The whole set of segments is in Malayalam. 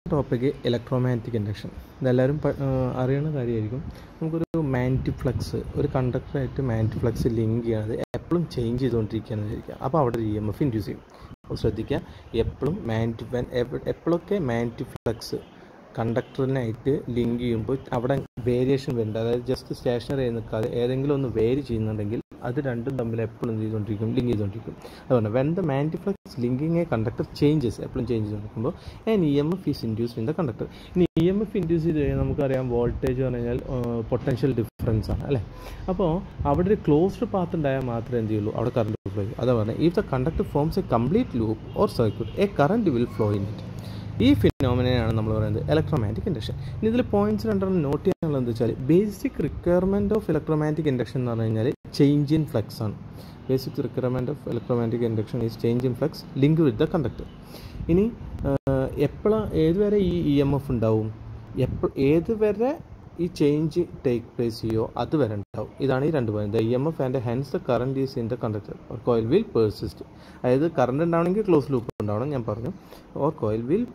ടോപ്പിക്ക് ഇലക്ട്രോമാഗ്നറ്റിക് ഇൻഡക്ഷൻ ഇതെല്ലാവരും പ- ആ, അറിയുന്ന കാര്യമായിരിക്കും നമുക്കൊരു മാൻറ്റിഫ്ലക്സ് ഒരു കണ്ടക്ടറായിട്ട് മാൻറ്റിഫ്ലക്സ് ലിങ്ക് ചെയ്യണത് എപ്പോഴും ചേഞ്ച് ചെയ്തുകൊണ്ടിരിക്കുകയാണെന്ന് വിചാരിക്കുക അപ്പോൾ അവിടെ ഒരു ഇ എം എഫ് ഇൻഡ്യൂസ് ചെയ്യും അപ്പോൾ ശ്രദ്ധിക്കുക എപ്പോഴും മാൻറ്റി എപ്പോഴൊക്കെ മാൻറ്റിഫ്ലക്സ് കണ്ടക്ടറിനായിട്ട് ലിങ്ക് ചെയ്യുമ്പോൾ അവിടെ വേരിയേഷൻ വരുന്നുണ്ട് അതായത് ജസ്റ്റ് സ്റ്റേഷനറി നിൽക്കാതെ ഏതെങ്കിലും ഒന്ന് വേരി ചെയ്യുന്നുണ്ടെങ്കിൽ അത് രണ്ടും തമ്മിൽ എപ്പോഴും എന്ത് ചെയ്തുകൊണ്ടിരിക്കും ലിങ്ക് ചെയ്തുകൊണ്ടിരിക്കും അതുകൊണ്ട് when the magnetic flux linking a conductor changes എപ്പോഴും ചേഞ്ച് ചെയ്തുകൊണ്ടിരിക്കുമ്പോൾ an E M F is induced in the conductor ഇനി ഇ എം എഫ് ഇൻഡ്യൂസ് ചെയ്ത് കഴിഞ്ഞാൽ നമുക്കറിയാം വോൾട്ടേജ് എന്ന് പറഞ്ഞാൽ പൊട്ടൻഷ്യൽ ഡിഫറൻസ് ആണ് അല്ലേ അപ്പോൾ അവിടെ ഒരു ക്ലോസ്ഡ് പാത്ത് ഉണ്ടായാൽ മാത്രമേ എന്ത് ചെയ്യുള്ളൂ അവിടെ കറണ്ട് ഫ്ലോ ചെയ്യും അതാ പറഞ്ഞത് if the conductor forms a complete loop or circuit a current will flow in it ഈ ഫിനോമിനെയാണ് നമ്മൾ പറയുന്നത് ഇലക്ട്രോമാറ്റിക് ഇൻഡക്ഷൻ ഇനി ഇതിൽ പോയിന്റ്സ് രണ്ടെണ്ണം നോട്ട് ചെയ്യാനുള്ളത് എന്താ വെച്ചാൽ basic requirement of electromagnetic induction എന്ന് പറഞ്ഞു കഴിഞ്ഞാൽ ചേഞ്ച് ഇൻ ഫ്ലക്സ് ആണ് basic requirement of electromagnetic induction is change in flux link with the conductor ഇനി എപ്പോഴാണ് ഏതുവരെ ഈ ഇ എം എഫ് ഉണ്ടാവും എപ്പോൾ ഏതുവരെ ഈ ചേഞ്ച് ടേക്ക് പ്ലേസ് ചെയ്യോ അതുവരെ ഉണ്ടാവും ഇതാണ് ഈ രണ്ട് point the E M F and hence the current is in the conductor or coil will persist അതായത് കറണ്ട് ഉണ്ടാവണമെങ്കിൽ ക്ലോസ് ലൂപ്പ് ഉണ്ടാവണം ഞാൻ പറഞ്ഞു or coil will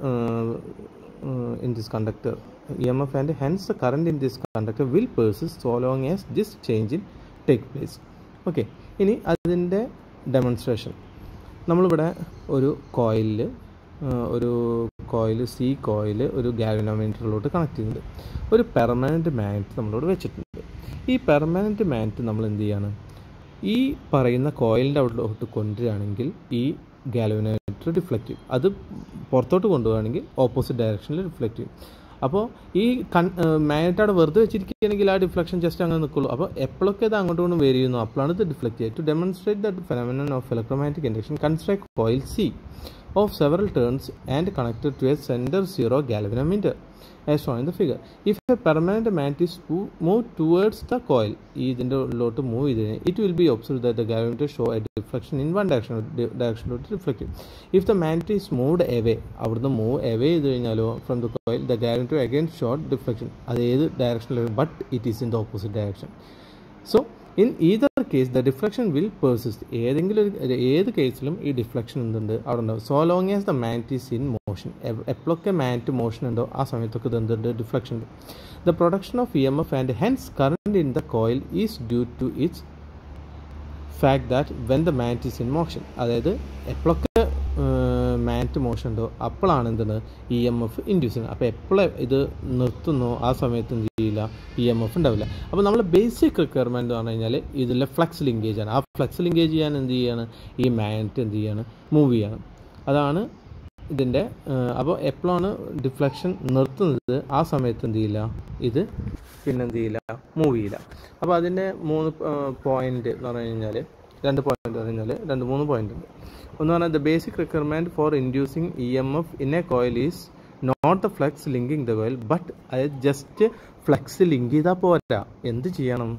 in this conductor E M F and hence the current in this conductor will persist so long as this change in take place okay ഇനി അതിൻ്റെ ഡെമോൺസ്ട്രേഷൻ നമ്മളിവിടെ ഒരു കോയിലിൽ ഒരു കോയിൽ സി കോയിൽ ഒരു ഗാൽവനോമീറ്ററിലോട്ട് കണക്ട് ചെയ്യുന്നുണ്ട് ഒരു പെർമനൻറ്റ് മാഗ്നറ്റ് നമ്മളോട് വെച്ചിട്ടുണ്ട് ഈ പെർമനൻറ്റ് മാഗ്നറ്റ് നമ്മൾ എന്ത് ചെയ്യാണ് ഈ പറയുന്ന കോയിലിൻ്റെ അവിടോട്ട് കൊണ്ടുവരികയാണെങ്കിൽ ഈ ഗാൽവനോമീറ്റർ ഡിഫ്ലക്റ്റ് ചെയ്യും അത് പുറത്തോട്ട് കൊണ്ടുപോവുകയാണെങ്കിൽ ഓപ്പോസിറ്റ് ഡയറക്ഷനിൽ റിഫ്ലക്റ്റ് ചെയ്യും അപ്പോൾ ഈ കൺ മാഗ്നറ്റ് അവിടെ വെറുതെ വെച്ചിരിക്കുകയാണെങ്കിൽ ആ ഡിഫ്ലക്ഷൻ ജസ്റ്റ് അങ്ങനെ നിൽക്കുള്ളൂ അപ്പോൾ എപ്പോഴൊക്കെ ഇത് അങ്ങോട്ടും ഇങ്ങോട്ടും വേരി ചെയ്യുന്നു അപ്പോഴാണ് ഇത് ഡിഫ്ലക്റ്റ് ചെയ്യുക to demonstrate the phenomenon of electromagnetic induction construct coil C of several turns and connected to a center zero galvanometer as shown in the figure. If a permanent magnet is to move towards the coil, ഇതിൻ്റെ ഉള്ളിലോട്ട് മൂവ് ചെയ്ത് കഴിഞ്ഞാൽ it will be observe that the galvanometer show a deflection in one direction ഡയറക്ഷനിലോട്ട് റിഫ്ലക്റ്റ് ചെയ്യും if the magnet is moved away അവിടുന്ന് മൂവ് എവേ ചെയ്ത് കഴിഞ്ഞാലോ from the coil the galvanometer again short deflection അത് ഏത് ഡയറക്ഷനിലും but it is in the opposite direction so in either case the deflection will persist ഏതെങ്കിലും ഒരു ഏത് കേസിലും ഈ ഡിഫ്ലക്ഷൻ എന്തുണ്ട് അവിടെ ഉണ്ടാവും so long as the mat is in motion എപ്പോഴൊക്കെ മാറ്റ് മോഷൻ ഉണ്ടോ ആ സമയത്തൊക്കെ ഇത് എന്തുണ്ട് ഡിഫ്ലക്ഷൻ ഉണ്ട് the production of E M F and hence current in the coil is due to its fact that when the mat is in motion അതായത് എപ്പോഴൊക്കെ മാറ്റ് മോഷൻ ഉണ്ടോ അപ്പോഴാണ് എന്താണ് ഇ എം എഫ് ഇൻഡ്യൂസ് ചെയ്യുന്നത് അപ്പോൾ എപ്പോഴും ഇത് നിർത്തുന്നോ ആ സമയത്ത് എന്ത് ചെയ്യില്ല ഇ എം എഫ് ഉണ്ടാവില്ല അപ്പോൾ നമ്മൾ ബേസിക് റിക്വയർമെൻറ്റ് എന്ന് പറഞ്ഞു കഴിഞ്ഞാൽ ഇതിലെ ഫ്ലക്സ് ലിങ്കേജ് ആണ് ആ ഫ്ലക്സ് ലിങ്കേജ് ചെയ്യാൻ എന്ത് ചെയ്യാണ് ഈ മാഗ്നറ്റ് എന്ത് ചെയ്യാണ് മൂവ് ചെയ്യാണ് അതാണ് ഇതിൻ്റെ അപ്പോൾ എപ്പോഴാണ് ഡിഫ്ലക്ഷൻ നിർത്തുന്നത് ആ സമയത്ത് എന്ത് ചെയ്യില്ല ഇത് പിന്നെ എന്ത് ചെയ്യില്ല മൂവ് ചെയ്യില്ല അപ്പോൾ അതിൻ്റെ മൂന്ന് പോയിന്റ് എന്ന് പറഞ്ഞു കഴിഞ്ഞാൽ രണ്ട് പോയിന്റ് പറഞ്ഞു കഴിഞ്ഞാൽ രണ്ട് മൂന്ന് പോയിന്റ് ഉണ്ട് ഒന്ന് പറഞ്ഞാൽ the basic requirement for inducing E M F in a coil is not the flux linking the coil but അതായത് ജസ്റ്റ് ഫ്ലക്സ് ലിങ്ക് ചെയ്താൽ പോരാ എന്ത് ചെയ്യണം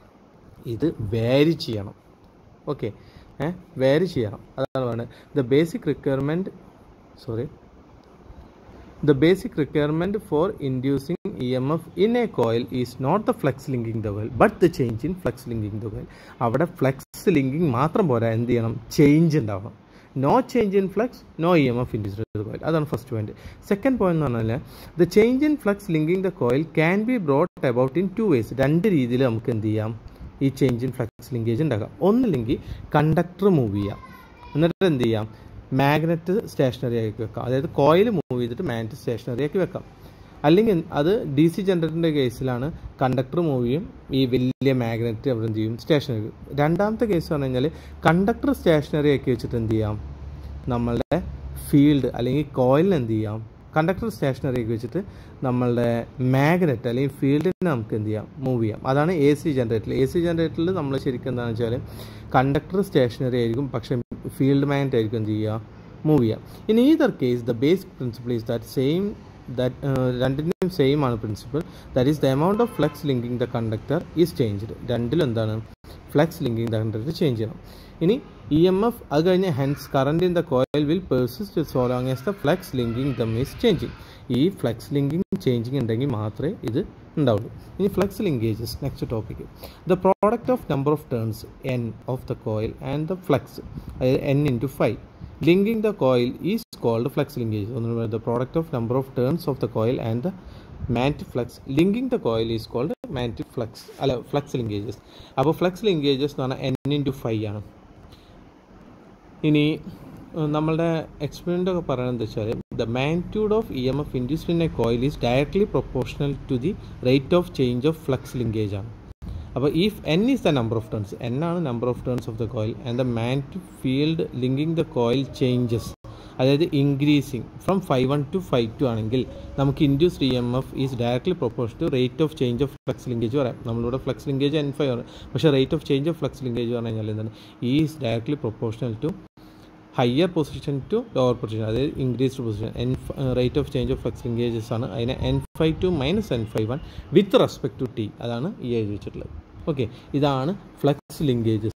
ഇത് വേരി ചെയ്യണം ഓക്കെ ഏ വേരി ചെയ്യണം അതാണ് പറയുന്നത് the basic requirement sorry the basic requirement for inducing E M F in a coil is not the flux linking the coil but the change in flux linking the coil അവിടെ ഫ്ലക്സ് ലിങ്കിങ് മാത്രം പോരാ എന്ത് ചെയ്യണം ചേഞ്ച് ഉണ്ടാവണം no change in flux no E M F induced coil അതാണ് ഫസ്റ്റ് പോയിന്റ് സെക്കൻഡ് പോയിന്റ് എന്ന് പറഞ്ഞാൽ the change in flux linking the coil can be brought about in two ways രണ്ട് രീതിയിൽ നമുക്ക് എന്ത് ചെയ്യാം ഈ ചേഞ്ച് ഇൻ ഫ്ലക്സ് ലിങ്കേജ് ഉണ്ടാക്കാം ഒന്നില്ലെങ്കിൽ കണ്ടക്ടർ മൂവ് ചെയ്യാം എന്നിട്ട് എന്ത് ചെയ്യാം മാഗ്നറ്റ് സ്റ്റേഷനറി ആക്കി വെക്കാം അതായത് കോയിൽ മൂവ് ചെയ്തിട്ട് മാഗ്നറ്റ് സ്റ്റേഷനറി ആക്കി വെക്കാം അല്ലെങ്കിൽ അത് ഡി സി ജനറേറ്ററിൻ്റെ കേസിലാണ് കണ്ടക്ടർ മൂവ് ചെയ്യും ഈ വലിയ മാഗ്നറ്റ് അവിടെ എന്ത് ചെയ്യും സ്റ്റേഷനറി രണ്ടാമത്തെ കേസ് പറഞ്ഞു കഴിഞ്ഞാൽ കണ്ടക്ടർ സ്റ്റേഷനറി ആക്കി വെച്ചിട്ട് എന്ത് ചെയ്യാം നമ്മളുടെ ഫീൽഡ് അല്ലെങ്കിൽ കോയിലിന് എന്ത് ചെയ്യാം കണ്ടക്ടർ സ്റ്റേഷനറി ആക്കി വെച്ചിട്ട് നമ്മളുടെ മാഗ്നറ്റ് അല്ലെങ്കിൽ ഫീൽഡിനെ നമുക്ക് എന്ത് ചെയ്യാം മൂവ് ചെയ്യാം അതാണ് എ സി ജനറേറ്ററിൽ എ സി ജനറേറ്ററിൽ നമ്മൾ ശരിക്കും എന്താണെന്ന് വെച്ചാൽ കണ്ടക്ടർ സ്റ്റേഷനറി ആയിരിക്കും പക്ഷേ ഫീൽഡ് മാഗ്നറ്റ് ആയിരിക്കും എന്ത് ചെയ്യുക മൂവ് ചെയ്യുക in either case the basic principle is that same that രണ്ടിൻ്റെയും സെയിം ആണ് principle that is the amount of flux linking the conductor is changed രണ്ടിലും എന്താണ് flux linking the conductor change ചെയ്യണം ഇനി ഇ എം എഫ് അത് കഴിഞ്ഞ് hence current in the coil will persist so long as the flux linking them is changing ഈ ഫ്ലക്സ് ലിങ്കിങ് ചേഞ്ചിങ് ഉണ്ടെങ്കിൽ മാത്രമേ ഇത് ഉണ്ടാവുള്ളൂ ഇനി flux linkages next topic the product of number of turns N of the coil and the flux അതായത് N into five linking the coil is called flux linkage ഒന്ന് the product of number of turns of the coil and the mat flux linking the coil is called mat flux അല്ല ഫ്ലക്സ് ലിങ്കേജസ് അപ്പോൾ ഫ്ലക്സ് ലിങ്കേജസ് എന്ന് പറഞ്ഞാൽ എൻ ഇൻറ്റു ഫൈവ് ആണ് ഇനി ഏഹ്, നമ്മളുടെ എക്സ്പെരിമെൻ്റ് ഒക്കെ പറയുന്നത് വെച്ചാൽ the magnitude of E M F induced in a coil is directly proportional to the rate of change of flux linkage ആണ് അപ്പോൾ if N is the number of turns N ആണ് number of turns of the coil and the magnetic field linking the coil changes അതായത് increasing from five one to five two ആണെങ്കിൽ നമുക്ക് induced E M F is directly proportion to rate of change of flux linkage പറയാം നമ്മളിവിടെ ഫ്ലക്സ് ലിങ്കേജ് എൻ ഫൈവ് ആണ് പക്ഷേ rate of change of flux linkage പറഞ്ഞു കഴിഞ്ഞാൽ എന്താണ് is directly proportional to higher position to lower position അതായത് increased position N rate of change of flux linkages ആണ് അതിനെ N five two minus N five one with respect to T അതാണ് ഈ എഴുതി വെച്ചിട്ടുള്ളത് ഓക്കെ ഇതാണ് ഫ്ലക്സ് ലിങ്കേജസ്